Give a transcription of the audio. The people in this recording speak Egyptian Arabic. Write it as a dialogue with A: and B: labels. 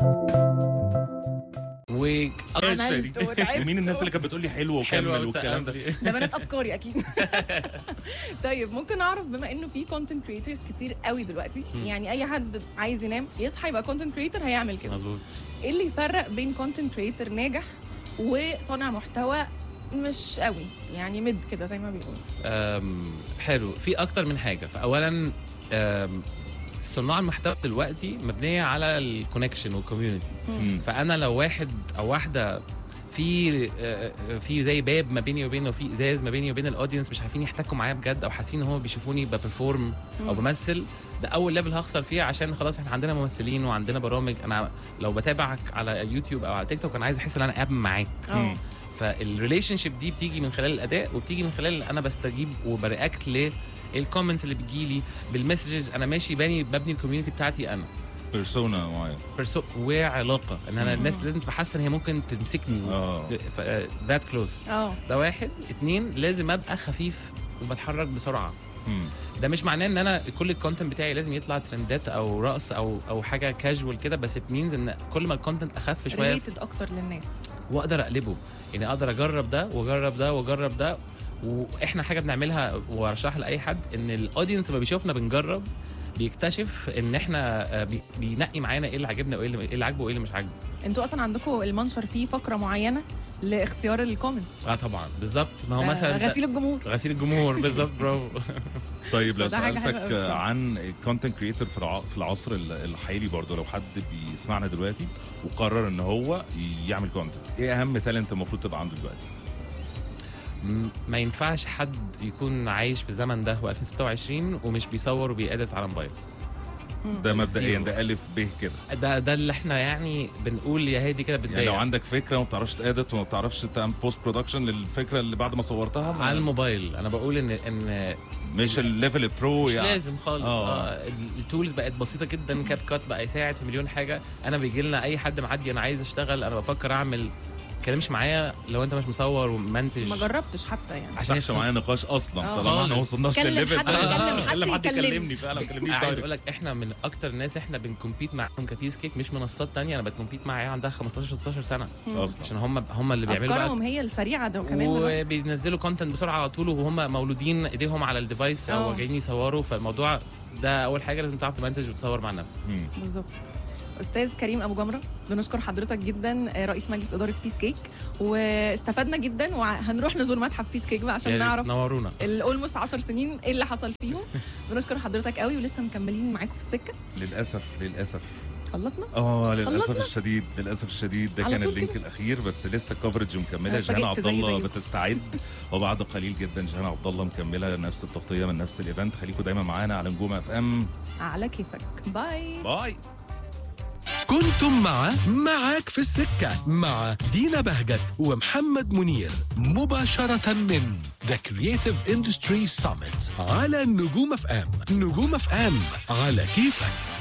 A: و
B: عملت وتعبت
C: ومين الناس اللي كانت بتقول لي حلو
A: حلوة
C: وكمل والكلام ده
A: وتسقف
B: ده بنات افكاري اكيد طيب ممكن اعرف بما انه في كونتنت كريترز كتير قوي دلوقتي يعني اي حد عايز ينام يصحى يبقى كونتنت كريتر هيعمل كده
A: مظبوط
B: ايه اللي يفرق بين كونتنت كريتر ناجح وصانع محتوى مش قوي يعني مد كده زي ما بيقولوا
A: أم، حلو في اكتر من حاجه فاولا أم، صناع المحتوى دلوقتي مبنيه على الكونكشن والكوميونتي
C: مم.
A: فانا لو واحد او واحده في آه، آه، في زي باب ما بيني وبينه وفي ازاز ما بيني وبين الاودينس مش عارفين يحتكوا معايا بجد او حاسين ان هم بيشوفوني ببرفورم او
B: مم.
A: بمثل ده اول ليفل هخسر فيه عشان خلاص احنا عندنا ممثلين وعندنا برامج انا لو بتابعك على يوتيوب او على تيك توك انا عايز احس ان انا قاعد معاك
B: اه
A: فالريليشن شيب دي بتيجي من خلال الاداء وبتيجي من خلال ان انا بستجيب وبرياكت للكومنتس اللي بتجيلي بالمسجز انا ماشي باني ببني الكوميونتي بتاعتي انا
C: بيرسونا معين
A: برسو وعلاقه ان انا الناس لازم تبقى حاسه ان هي ممكن تمسكني
C: اه
A: ذات كلوز
B: اه
A: ده واحد اتنين لازم ابقى خفيف وبتحرك بسرعه
C: مم.
A: ده مش معناه ان انا كل الكونتنت بتاعي لازم يطلع ترندات او رقص او او حاجه كاجوال كده بس مينز ان كل ما الكونتنت اخف شويه
B: ريليتد اكتر للناس
A: واقدر اقلبه يعني اقدر اجرب ده واجرب ده واجرب ده واحنا حاجه بنعملها وارشحها لاي حد ان الاودينس لما بيشوفنا بنجرب بيكتشف ان احنا آه، بي- بينقي معانا ايه اللي عاجبنا وايه اللي إيه اللي عاجبه وايه اللي مش عاجبه
B: انتوا اصلا عندكم المنشر فيه فقره معينه لاختيار الكومنتس
A: اه طبعا بالظبط ما هو
B: ده
A: مثلا ده-
B: غسيل الجمهور
A: غسيل الجمهور بالظبط برافو
C: طيب لو
B: ده حاجة حلوة
C: سالتك
B: أوي بصراحة.
C: عن كونتنت كريتور في الع- في العصر ال- الحالي برضه لو حد بيسمعنا دلوقتي وقرر ان هو يعمل كونتنت ايه اهم تالنت المفروض تبقى عنده دلوقتي
A: م- ما ينفعش حد يكون عايش في الزمن ده هو 2026 ومش بيصور وبيأدت على موبايل
C: ده مبدئيا
A: زيرو.
C: ده الف ب كده
A: ده ده اللي احنا يعني بنقول يا هادي كده
C: يعني
A: بدايه
C: لو عندك فكره وما بتعرفش تادت وما بتعرفش تعمل بوست برودكشن للفكره اللي بعد ما صورتها ما-
A: على الموبايل انا بقول ان ان
C: مش الليفل البرو
A: مش
C: يعني
A: لازم خالص
C: آه.
A: اه, ال- التولز بقت بسيطه جدا كاب كات بقى يساعد في مليون حاجه انا بيجي لنا اي حد معدي انا عايز اشتغل انا بفكر اعمل كلامش معايا لو انت مش مصور ومنتج
B: ما جربتش حتى يعني
C: ما
A: عشان
C: تفتحش معايا نقاش اصلا
B: آه.
C: طالما احنا ما
A: خالص.
C: وصلناش
B: كلم
C: للليفل
B: حد
C: ده
B: يكلم حد
C: كلم حد
B: يكلمني.
C: يكلمني فعلا ما تكلمنيش
A: عايز
C: دايركت
A: اقول لك احنا من اكتر ناس احنا بنكمبيت معاهم كبيس كيك مش منصات تانية انا بتكمبيت مع عيال عندها 15 16 سنه
C: اصلا
A: عشان هم هم اللي بيعملوا بقى
B: افكارهم هي السريعه ده وكمان دلوقتي.
A: وبينزلوا كونتنت بسرعه على طول وهم مولودين ايديهم على الديفايس او
B: آه.
A: جايين يصوروا فالموضوع ده اول حاجه لازم تعرف تمنتج وتصور مع نفسك
C: مم.
B: بالظبط استاذ كريم ابو جمره بنشكر حضرتك جدا آه، رئيس مجلس اداره بيس كيك واستفدنا جدا وهنروح نزور متحف بيس كيك بقى عشان
A: يا ريت
B: نعرف
A: نورونا
B: الاولموست 10 سنين ايه اللي حصل فيهم بنشكر حضرتك قوي ولسه مكملين معاكم في السكه
C: للاسف للاسف
B: خلصنا
C: اه للاسف
B: خلصنا؟
C: الشديد للاسف الشديد ده
B: على
C: كان
B: طول
C: اللينك
B: كده؟
C: الاخير بس لسه الكفرج مكمله
B: أنا
C: جيهان
B: اتفاجئت
C: عبد
B: زي
C: الله
B: زيه.
C: بتستعد وبعد قليل جدا جيهان عبد الله مكمله نفس التغطيه من نفس الايفنت خليكم دايما معانا على نجوم اف ام
B: على كيفك باي
C: باي
D: كنتم مع معاك في السكة مع دينا بهجت ومحمد منير مباشرة من The Creative Industry Summit على نجوم اف ام نجوم اف ام على كيفك